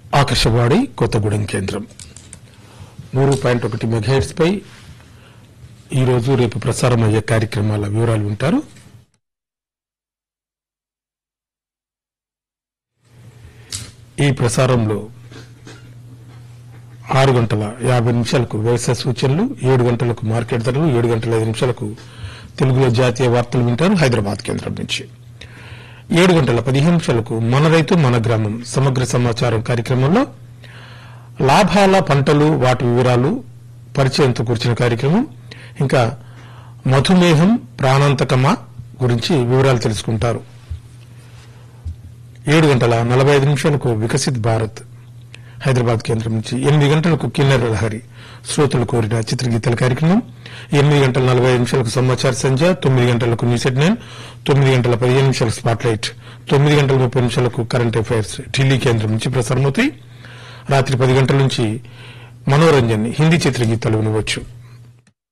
ఆకాశవాణి కొత్తగూడెం కేంద్రం నూరు పాయింట్ ఒకటి మెగాహెట్స్ పై ఈరోజు రేపు ప్రసారం అయ్యే కార్యక్రమాల వివరాలు వింటారు ఈ ప్రసారంలో ఆరు గంటల యాభై నిమిషాలకు వ్యవసాయ సూచనలు ఏడు గంటలకు మార్కెట్ ధరలు ఏడు గంటల ఐదు నిమిషాలకు తెలుగులో జాతీయ వార్తలు వింటారు హైదరాబాద్ కేంద్రం నుంచి ఏడు గంటల పదిహేను నిమిషాలకు మన రైతు మన గ్రామం సమగ్ర సమాచారం కార్యక్రమంలో లాభాల పంటలు వాటి వివరాలు పరిచయంతో కూర్చిన కార్యక్రమం ఇంకా మధుమేహం ప్రాణాంతకమా గురించి వివరాలు తెలుసుకుంటారు ఏడు గంటల నలభై ఐదు నిమిషాలకు వికసిత్ భారత్ హైదరాబాద్ కేంద్రం నుంచి ఎనిమిది గంటలకు కిన్నెర లహరి శ్రోతలు కోరిన చిత్రగీతల కార్యక్రమం ఎనిమిది గంటల నలభై ఐదు నిమిషాలకు సమాచార సంధ్య తొమ్మిది గంటలకు న్యూస్ ఎట్ నైన్ తొమ్మిది గంటల పదిహేను నిమిషాలకు స్పాట్ లైట్ తొమ్మిది గంటల ముప్పై నిమిషాలకు కరెంట్ అఫైర్స్ ఢిల్లీ కేంద్రం నుంచి ప్రసారమవుతాయి రాత్రి పది గంటల నుంచి మనోరంజన్ హిందీ చిత్రగీతాలు వినవచ్చు